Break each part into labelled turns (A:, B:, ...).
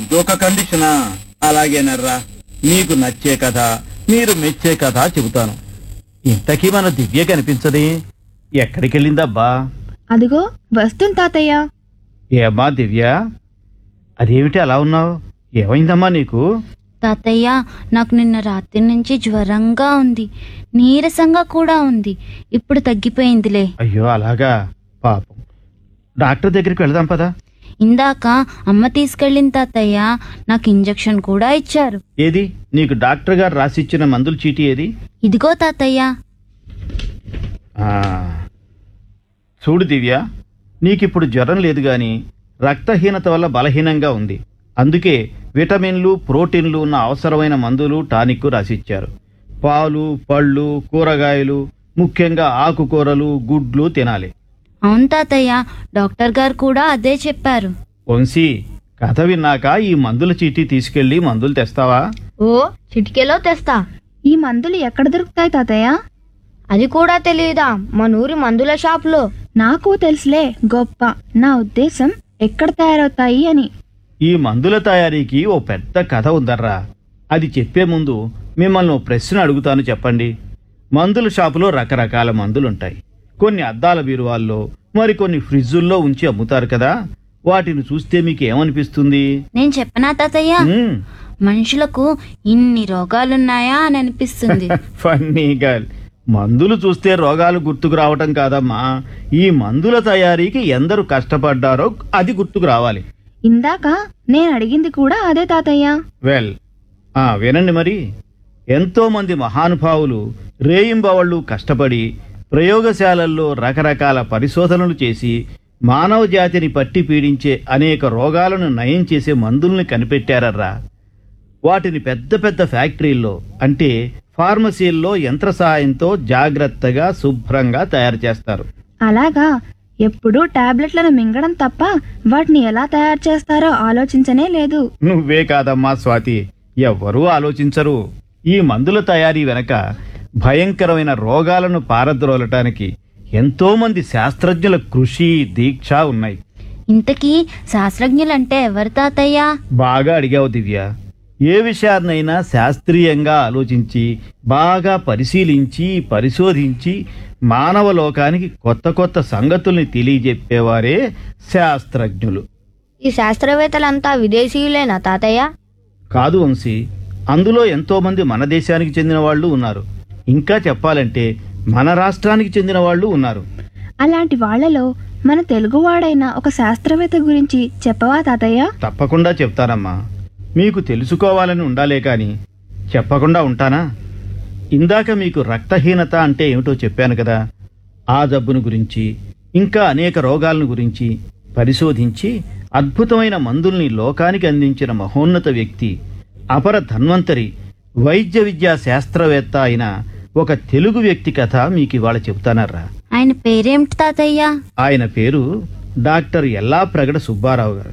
A: ఇదొక కండిషనా అలాగేనర్రా మీకు నచ్చే కథ మీరు మెచ్చే కథ చెబుతాను ఇంతకీ మన దివ్య కనిపించదే ఎక్కడికెళ్ళిందబ్బా
B: అదిగో వస్తుంది తాతయ్య
A: ఏమ్మా దివ్య అదేమిటి అలా ఉన్నావు ఏమైందమ్మా నీకు
C: తాతయ్య నాకు నిన్న రాత్రి నుంచి జ్వరంగా ఉంది నీరసంగా కూడా ఉంది ఇప్పుడు తగ్గిపోయిందిలే
A: అయ్యో అలాగా పాపం డాక్టర్ దగ్గరికి వెళదాం పదా
C: ఇందాక అమ్మ తీసుకెళ్ళింది తాతయ్య నాకు ఇంజెక్షన్ కూడా ఇచ్చారు
A: ఏది నీకు డాక్టర్ గారు రాసిచ్చిన మందుల చీటీ ఏది
C: ఇదిగో తాతయ్య
A: ఆ, చూడు దివ్య నీకిప్పుడు జ్వరం లేదు గాని రక్తహీనత వల్ల బలహీనంగా ఉంది అందుకే విటమిన్లు ప్రోటీన్లు ఉన్న అవసరమైన మందులు టానిక్ రాసిచ్చారు పాలు పళ్ళు కూరగాయలు ముఖ్యంగా ఆకుకూరలు గుడ్లు తినాలి
C: అవును తాతయ్య డాక్టర్ గారు కూడా అదే చెప్పారు
A: వంశీ కథ విన్నాక ఈ మందుల చీటీ తీసుకెళ్లి మందులు తెస్తావా
D: ఓ చిటికెలో తెస్తా
B: ఈ మందులు ఎక్కడ దొరుకుతాయి తాతయ్య
D: అది కూడా తెలియదా మన ఊరి మందుల షాప్లో
B: నాకు తెలుసులే గొప్ప నా ఉద్దేశం ఎక్కడ తయారవుతాయి అని
A: ఈ మందుల తయారీకి ఓ పెద్ద కథ ఉందర్రా అది చెప్పే ముందు మిమ్మల్ని ఓ ప్రశ్న అడుగుతాను చెప్పండి మందుల షాపులో రకరకాల మందులుంటాయి కొన్ని అద్దాల బీరువాల్లో మరికొన్ని ఫ్రిడ్జుల్లో ఉంచి అమ్ముతారు కదా వాటిని చూస్తే మీకు ఏమనిపిస్తుంది
C: నేను చెప్పనా తాతయ్య
A: మ్మ్,
C: మనుషులకు ఇన్ని రోగాలున్నాయా అని అనిపిస్తుంది
A: ఫన్నీ గర్ల్ మందులు చూస్తే రోగాలు గుర్తుకు రావటం కాదమ్మా ఈ మందుల తయారీకి ఎందరు కష్టపడ్డారో అది గుర్తుకు రావాలి
B: ఇందాక నేను అడిగింది కూడా అదే తాతయ్య
A: వెల్ ఆ వినండి మరి ఎంతో మంది మహానుభావులు రేయింబవళ్ళు కష్టపడి ప్రయోగశాలల్లో రకరకాల పరిశోధనలు చేసి మానవ జాతిని పట్టి పీడించే అనేక రోగాలను నయం చేసే మందుల్ని కనిపెట్టారర్రా వాటిని పెద్ద పెద్ద ఫ్యాక్టరీల్లో అంటే ఫార్మసీల్లో యంత్ర సహాయంతో జాగ్రత్తగా శుభ్రంగా తయారు చేస్తారు
B: అలాగా ఎప్పుడూ టాబ్లెట్లను మింగడం తప్ప వాటిని ఎలా తయారు చేస్తారో ఆలోచించనే లేదు
A: నువ్వే కాదమ్మా స్వాతి ఎవ్వరూ ఆలోచించరు ఈ మందుల తయారీ వెనక భయంకరమైన రోగాలను పారద్రోలటానికి ఎంతో మంది శాస్త్రజ్ఞుల కృషి దీక్ష ఉన్నాయి
C: ఇంతకీ శాస్త్రజ్ఞులంటే ఎవరు తాతయ్య
A: బాగా అడిగావు దివ్య ఏ విషయాన్నైనా శాస్త్రీయంగా ఆలోచించి బాగా పరిశీలించి పరిశోధించి మానవ లోకానికి కొత్త కొత్త సంగతుల్ని తెలియజెప్పేవారే శాస్త్రజ్ఞులు
D: ఈ శాస్త్రవేత్తలంతా విదేశీయులేనా తాతయ్య
A: కాదు వంశీ అందులో ఎంతో మంది మన దేశానికి చెందిన వాళ్ళు ఉన్నారు ఇంకా చెప్పాలంటే మన రాష్ట్రానికి చెందిన వాళ్ళు ఉన్నారు
B: అలాంటి వాళ్ళలో మన తెలుగువాడైన ఒక శాస్త్రవేత్త గురించి చెప్పవా తాతయ్య
A: తప్పకుండా చెప్తానమ్మా మీకు తెలుసుకోవాలని ఉండాలే కాని చెప్పకుండా ఉంటానా ఇందాక మీకు రక్తహీనత అంటే ఏమిటో చెప్పాను కదా ఆ జబ్బును గురించి ఇంకా అనేక రోగాలను గురించి పరిశోధించి అద్భుతమైన మందుల్ని లోకానికి అందించిన మహోన్నత వ్యక్తి అపర ధన్వంతరి వైద్య విద్యా శాస్త్రవేత్త అయిన ఒక తెలుగు వ్యక్తి కథ మీకు ఇవాళ చెబుతానర్రా
C: ఆయన పేరేమిటి తాతయ్య
A: ఆయన పేరు డాక్టర్ ఎల్లా ప్రగడ సుబ్బారావు గారు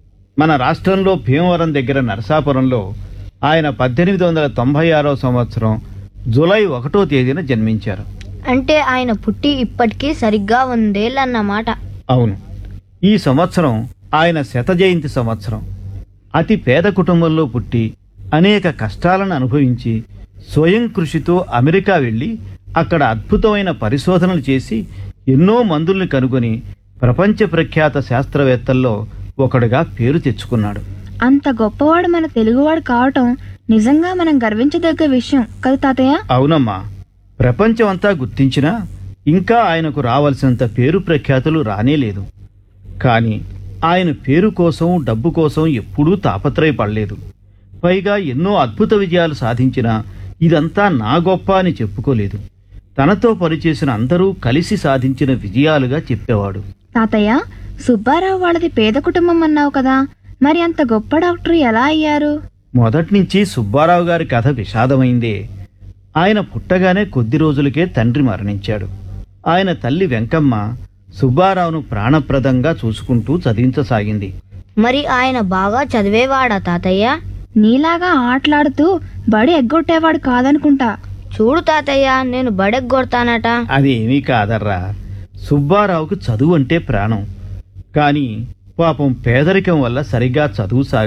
A: మన రాష్ట్రంలో భీమవరం దగ్గర నరసాపురంలో ఆయన పద్దెనిమిది వందల తొంభై ఆరో సంవత్సరం జూలై ఒకటో తేదీన జన్మించారు
D: అంటే ఆయన పుట్టి ఇప్పటికీ సరిగ్గా వందేళ్ళన్నమాట
A: అవును ఈ సంవత్సరం ఆయన శత జయంతి సంవత్సరం అతి పేద కుటుంబంలో పుట్టి అనేక కష్టాలను అనుభవించి స్వయం కృషితో అమెరికా వెళ్ళి అక్కడ అద్భుతమైన పరిశోధనలు చేసి ఎన్నో మందుల్ని కనుగొని ప్రపంచ ప్రఖ్యాత శాస్త్రవేత్తల్లో ఒకడుగా పేరు తెచ్చుకున్నాడు
B: అంత గొప్పవాడు మన తెలుగువాడు కావటం నిజంగా మనం గర్వించదగ్గ విషయం కదా తాతయ్య
A: అవునమ్మా ప్రపంచమంతా గుర్తించినా ఇంకా ఆయనకు రావాల్సినంత పేరు ప్రఖ్యాతులు రానేలేదు కానీ ఆయన పేరు కోసం డబ్బు కోసం ఎప్పుడూ తాపత్రయపడలేదు పైగా ఎన్నో అద్భుత విజయాలు సాధించినా ఇదంతా నా గొప్ప అని చెప్పుకోలేదు తనతో పనిచేసిన అందరూ కలిసి సాధించిన విజయాలుగా చెప్పేవాడు
B: తాతయ్య సుబ్బారావు వాళ్ళది పేద కుటుంబం అన్నావు కదా మరి అంత గొప్ప డాక్టర్ ఎలా అయ్యారు
A: మొదట్నుంచి సుబ్బారావు గారి కథ విషాదమైందే ఆయన పుట్టగానే కొద్ది రోజులకే తండ్రి మరణించాడు ఆయన తల్లి వెంకమ్మ సుబ్బారావును ప్రాణప్రదంగా చూసుకుంటూ చదివించసాగింది
D: మరి ఆయన బాగా చదివేవాడా తాతయ్య
B: నీలాగా ఆటలాడుతూ బడి ఎగ్గొట్టేవాడు కాదనుకుంటా
D: చూడు తాతయ్య నేను బడెగ్గొడతానట
A: అది ఏమీ కాదర్రా సుబ్బారావుకు చదువు అంటే ప్రాణం కానీ పాపం పేదరికం వల్ల సరిగా చదువు సాగ